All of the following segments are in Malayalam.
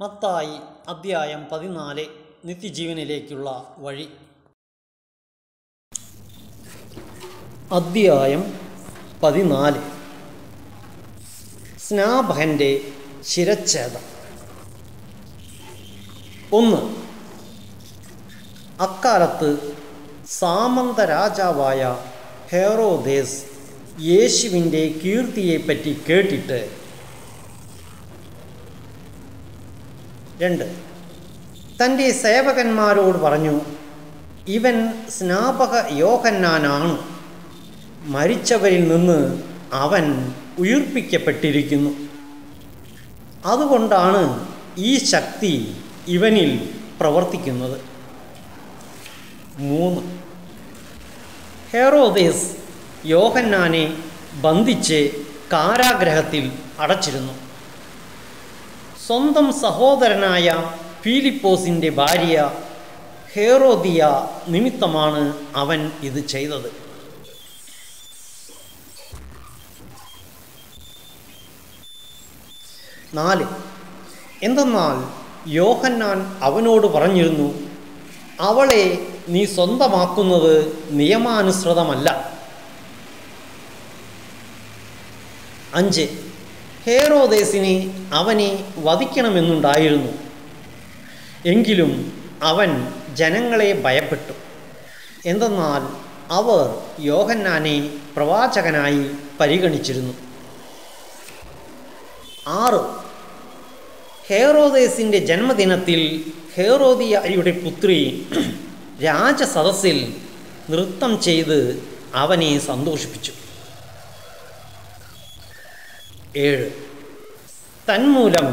മത്തായി അദ്ധ്യായം പതിനാല് നിത്യജീവനിലേക്കുള്ള വഴി അദ്ധ്യായം പതിനാല് സ്നാപകൻ്റെ ശിരച്ഛേദം ഒന്ന് അക്കാലത്ത് സാമന്ത രാജാവായ ഹെറോദേസ് യേശുവിൻ്റെ കീർത്തിയെപ്പറ്റി കേട്ടിട്ട് രണ്ട് തൻ്റെ സേവകന്മാരോട് പറഞ്ഞു ഇവൻ സ്നാപക യോഹന്നാനാണ് മരിച്ചവരിൽ നിന്ന് അവൻ ഉയിർപ്പിക്കപ്പെട്ടിരിക്കുന്നു അതുകൊണ്ടാണ് ഈ ശക്തി ഇവനിൽ പ്രവർത്തിക്കുന്നത് മൂന്ന് ഹെറോദേസ് യോഹന്നാനെ ബന്ധിച്ച് കാരാഗ്രഹത്തിൽ അടച്ചിരുന്നു സ്വന്തം സഹോദരനായ ഫീലിപ്പോസിൻ്റെ ഭാര്യ ഹേറോദിയ നിമിത്തമാണ് അവൻ ഇത് ചെയ്തത് നാല് എന്തെന്നാൽ യോഹന്നാൻ അവനോട് പറഞ്ഞിരുന്നു അവളെ നീ സ്വന്തമാക്കുന്നത് നിയമാനുസൃതമല്ല അഞ്ച് ഹേറോദേസിനെ അവനെ വധിക്കണമെന്നുണ്ടായിരുന്നു എങ്കിലും അവൻ ജനങ്ങളെ ഭയപ്പെട്ടു എന്തെന്നാൽ അവർ യോഹന്നാനെ പ്രവാചകനായി പരിഗണിച്ചിരുന്നു ആറ് ഹേറോദേസിൻ്റെ ജന്മദിനത്തിൽ ഹേറോദിയയുടെ പുത്രി രാജസദസ്സിൽ നൃത്തം ചെയ്ത് അവനെ സന്തോഷിപ്പിച്ചു ഏഴ് തന്മൂലം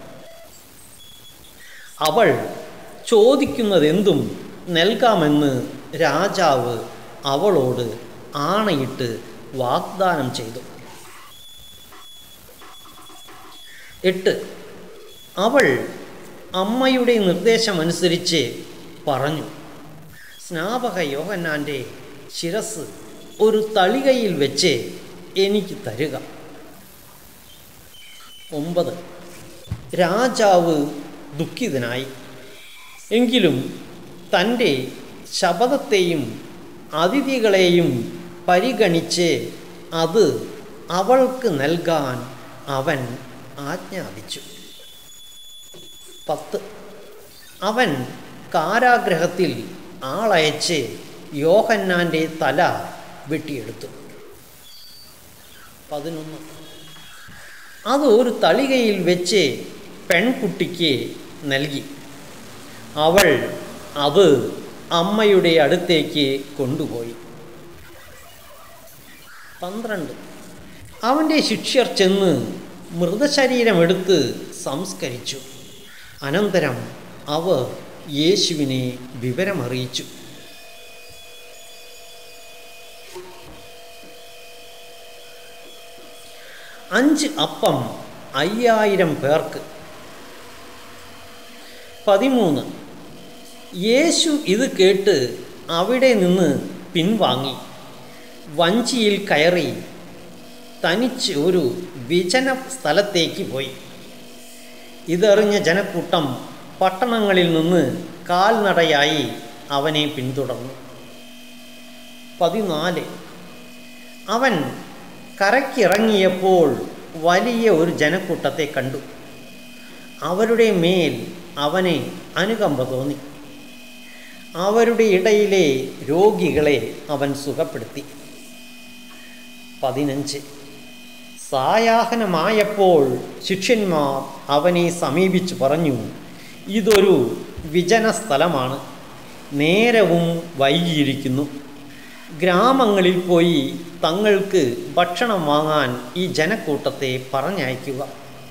അവൾ ചോദിക്കുന്നതെന്തും നൽകാമെന്ന് രാജാവ് അവളോട് ആണയിട്ട് വാഗ്ദാനം ചെയ്തു എട്ട് അവൾ അമ്മയുടെ നിർദ്ദേശമനുസരിച്ച് പറഞ്ഞു സ്നാപക യോഹന്നാൻ്റെ ശിരസ് ഒരു തളികയിൽ വെച്ച് എനിക്ക് തരുക ഒമ്പത് രാജാവ് ദുഃഖിതനായി എങ്കിലും തൻ്റെ ശബദത്തെയും അതിഥികളെയും പരിഗണിച്ച് അത് അവൾക്ക് നൽകാൻ അവൻ ആജ്ഞാപിച്ചു പത്ത് അവൻ കാരാഗ്രഹത്തിൽ ആളയച്ച് യോഹന്നാൻ്റെ തല വെട്ടിയെടുത്തു പതിനൊന്ന് അത് ഒരു തളികയിൽ വെച്ച് പെൺകുട്ടിക്ക് നൽകി അവൾ അത് അമ്മയുടെ അടുത്തേക്ക് കൊണ്ടുപോയി പന്ത്രണ്ട് അവൻ്റെ ശിഷ്യർ ചെന്ന് മൃതശരീരമെടുത്ത് സംസ്കരിച്ചു അനന്തരം അവർ യേശുവിനെ വിവരമറിയിച്ചു അഞ്ച് അപ്പം അയ്യായിരം പേർക്ക് പതിമൂന്ന് യേശു ഇത് കേട്ട് അവിടെ നിന്ന് പിൻവാങ്ങി വഞ്ചിയിൽ കയറി തനിച്ച് ഒരു വിജന സ്ഥലത്തേക്ക് പോയി ഇതറിഞ്ഞ ജനക്കൂട്ടം പട്ടണങ്ങളിൽ നിന്ന് കാൽനടയായി അവനെ പിന്തുടർന്നു പതിനാല് അവൻ കരയ്ക്കിറങ്ങിയപ്പോൾ വലിയ ഒരു ജനക്കൂട്ടത്തെ കണ്ടു അവരുടെ മേൽ അവനെ അനുകമ്പ തോന്നി അവരുടെ ഇടയിലെ രോഗികളെ അവൻ സുഖപ്പെടുത്തി പതിനഞ്ച് സായാഹനമായപ്പോൾ ശിഷ്യന്മാർ അവനെ സമീപിച്ചു പറഞ്ഞു ഇതൊരു വിജന സ്ഥലമാണ് നേരവും വൈകിയിരിക്കുന്നു ഗ്രാമങ്ങളിൽ പോയി തങ്ങൾക്ക് ഭക്ഷണം വാങ്ങാൻ ഈ ജനക്കൂട്ടത്തെ പറഞ്ഞയക്കുക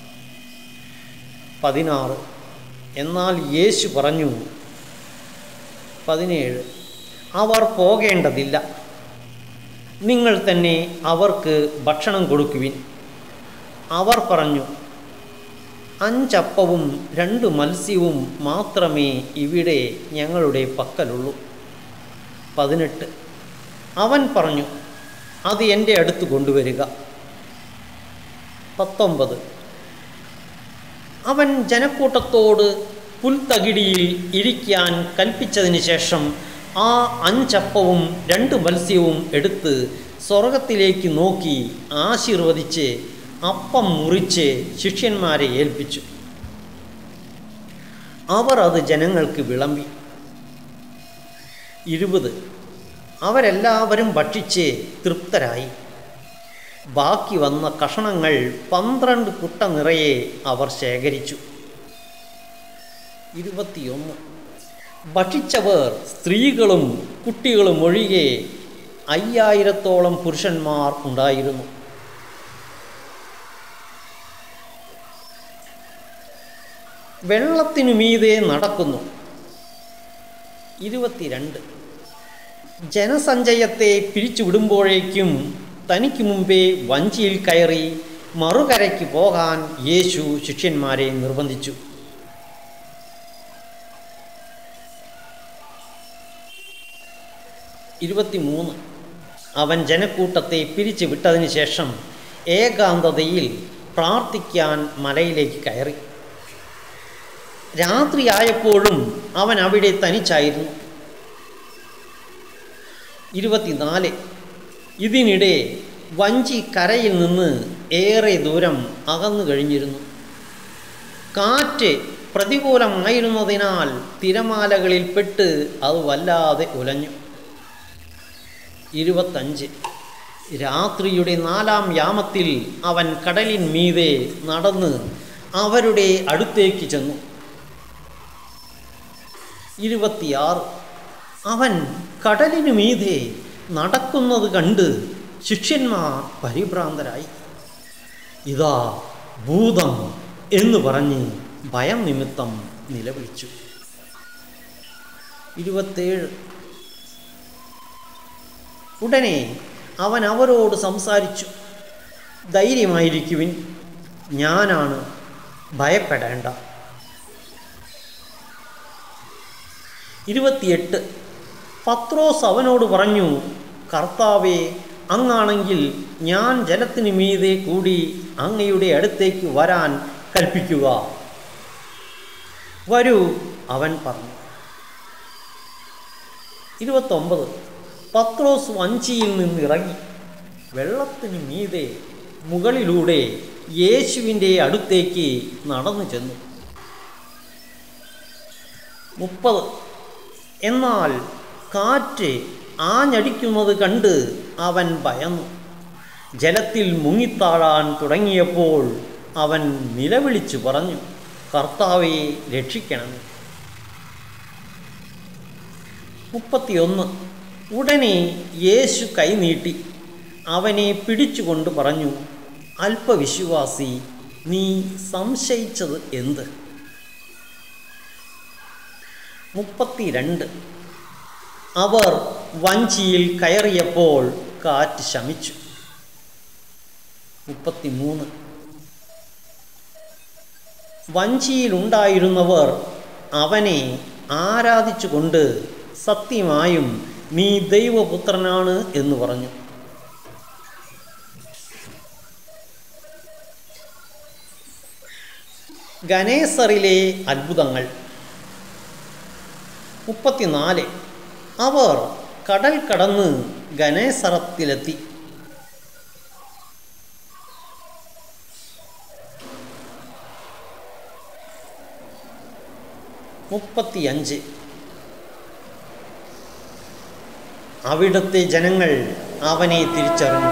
പതിനാറ് എന്നാൽ യേശു പറഞ്ഞു പതിനേഴ് അവർ പോകേണ്ടതില്ല നിങ്ങൾ തന്നെ അവർക്ക് ഭക്ഷണം കൊടുക്കുവിൻ അവർ പറഞ്ഞു അഞ്ചപ്പവും രണ്ട് മത്സ്യവും മാത്രമേ ഇവിടെ ഞങ്ങളുടെ പക്കലുള്ളൂ പതിനെട്ട് അവൻ പറഞ്ഞു അത് എൻ്റെ അടുത്ത് കൊണ്ടുവരിക പത്തൊമ്പത് അവൻ ജനക്കൂട്ടത്തോട് പുൽത്തകിടിയിൽ ഇരിക്കാൻ കൽപ്പിച്ചതിന് ശേഷം ആ അഞ്ചപ്പവും രണ്ട് മത്സ്യവും എടുത്ത് സ്വർഗത്തിലേക്ക് നോക്കി ആശീർവദിച്ച് അപ്പം മുറിച്ച് ശിഷ്യന്മാരെ ഏൽപ്പിച്ചു അവർ അത് ജനങ്ങൾക്ക് വിളമ്പി ഇരുപത് അവരെല്ലാവരും ഭക്ഷിച്ച് തൃപ്തരായി ബാക്കി വന്ന കഷണങ്ങൾ പന്ത്രണ്ട് കുട്ട നിറയെ അവർ ശേഖരിച്ചു ഇരുപത്തിയൊന്ന് ഭക്ഷിച്ചവർ സ്ത്രീകളും കുട്ടികളും ഒഴികെ അയ്യായിരത്തോളം പുരുഷന്മാർ ഉണ്ടായിരുന്നു വെള്ളത്തിനു മീതെ നടക്കുന്നു ഇരുപത്തിരണ്ട് ജനസഞ്ചയത്തെ പിരിച്ചുവിടുമ്പോഴേക്കും തനിക്ക് മുമ്പേ വഞ്ചിയിൽ കയറി മറുകരയ്ക്ക് പോകാൻ യേശു ശിഷ്യന്മാരെ നിർബന്ധിച്ചു ഇരുപത്തിമൂന്ന് അവൻ ജനക്കൂട്ടത്തെ പിരിച്ചു വിട്ടതിന് ശേഷം ഏകാന്തതയിൽ പ്രാർത്ഥിക്കാൻ മലയിലേക്ക് കയറി രാത്രിയായപ്പോഴും അവൻ അവിടെ തനിച്ചായിരുന്നു ഇരുപത്തിനാല് ഇതിനിടെ വഞ്ചി കരയിൽ നിന്ന് ഏറെ ദൂരം അകന്നു കഴിഞ്ഞിരുന്നു കാറ്റ് പ്രതികൂലമായിരുന്നതിനാൽ തിരമാലകളിൽ പെട്ട് അത് വല്ലാതെ ഉലഞ്ഞു ഇരുപത്തഞ്ച് രാത്രിയുടെ നാലാം യാമത്തിൽ അവൻ കടലിൻ മീതെ നടന്ന് അവരുടെ അടുത്തേക്ക് ചെന്നു ഇരുപത്തിയാറ് അവൻ കടലിനു മീതെ നടക്കുന്നത് കണ്ട് ശിഷ്യന്മാർ പരിഭ്രാന്തരായി ഇതാ ഭൂതം എന്ന് പറഞ്ഞ് ഭയം നിമിത്തം നിലവിളിച്ചു ഇരുപത്തേഴ് ഉടനെ അവൻ അവരോട് സംസാരിച്ചു ധൈര്യമായിരിക്കുവിൻ ഞാനാണ് ഭയപ്പെടേണ്ട ഇരുപത്തിയെട്ട് പത്രോസ് അവനോട് പറഞ്ഞു കർത്താവെ അങ്ങാണെങ്കിൽ ഞാൻ ജലത്തിന് മീതെ കൂടി അങ്ങയുടെ അടുത്തേക്ക് വരാൻ കൽപ്പിക്കുക വരൂ അവൻ പറഞ്ഞു ഇരുപത്തൊമ്പത് പത്രോസ് വഞ്ചിയിൽ നിന്ന് ഇറങ്ങി വെള്ളത്തിന് മീതെ മുകളിലൂടെ യേശുവിൻ്റെ അടുത്തേക്ക് നടന്നു ചെന്നു മുപ്പത് എന്നാൽ കാറ്റ് ആഞ്ഞടിക്കുന്നത് കണ്ട് അവൻ ഭയന്നു ജലത്തിൽ മുങ്ങിത്താഴാൻ തുടങ്ങിയപ്പോൾ അവൻ നിലവിളിച്ചു പറഞ്ഞു കർത്താവെ രക്ഷിക്കണമേ മുപ്പത്തിയൊന്ന് ഉടനെ യേശു കൈനീട്ടി അവനെ പിടിച്ചുകൊണ്ട് പറഞ്ഞു അല്പവിശ്വാസി നീ സംശയിച്ചത് എന്ത് മുപ്പത്തിരണ്ട് അവർ വഞ്ചിയിൽ കയറിയപ്പോൾ കാറ്റ് ശമിച്ചു മുപ്പത്തിമൂന്ന് വഞ്ചിയിലുണ്ടായിരുന്നവർ അവനെ ആരാധിച്ചുകൊണ്ട് സത്യമായും നീ ദൈവപുത്രനാണ് എന്ന് പറഞ്ഞു ഗനേസറിലെ അത്ഭുതങ്ങൾ മുപ്പത്തിനാല് അവർ കടൽ കടന്ന് ഗനേസറത്തിലെത്തി മുപ്പത്തിയഞ്ച് അവിടുത്തെ ജനങ്ങൾ അവനെ തിരിച്ചറിഞ്ഞു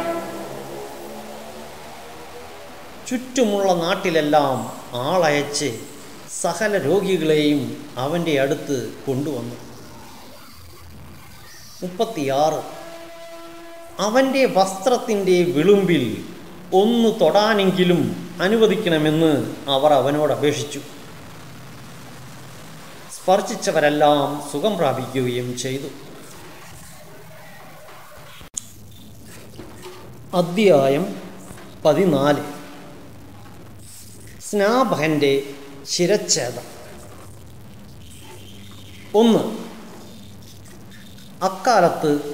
ചുറ്റുമുള്ള നാട്ടിലെല്ലാം ആളയച്ച് സകല രോഗികളെയും അവൻ്റെ അടുത്ത് കൊണ്ടുവന്നു മുപ്പത്തിയാറ് അവൻ്റെ വസ്ത്രത്തിൻ്റെ വിളുമ്പിൽ ഒന്ന് തൊടാനെങ്കിലും അനുവദിക്കണമെന്ന് അവർ അവനോട് അപേക്ഷിച്ചു സ്പർശിച്ചവരെല്ലാം സുഖം പ്രാപിക്കുകയും ചെയ്തു അധ്യായം പതിനാല് സ്നാപകൻ്റെ ശിരച്ഛേദം ഒന്ന് അക്കാലത്ത്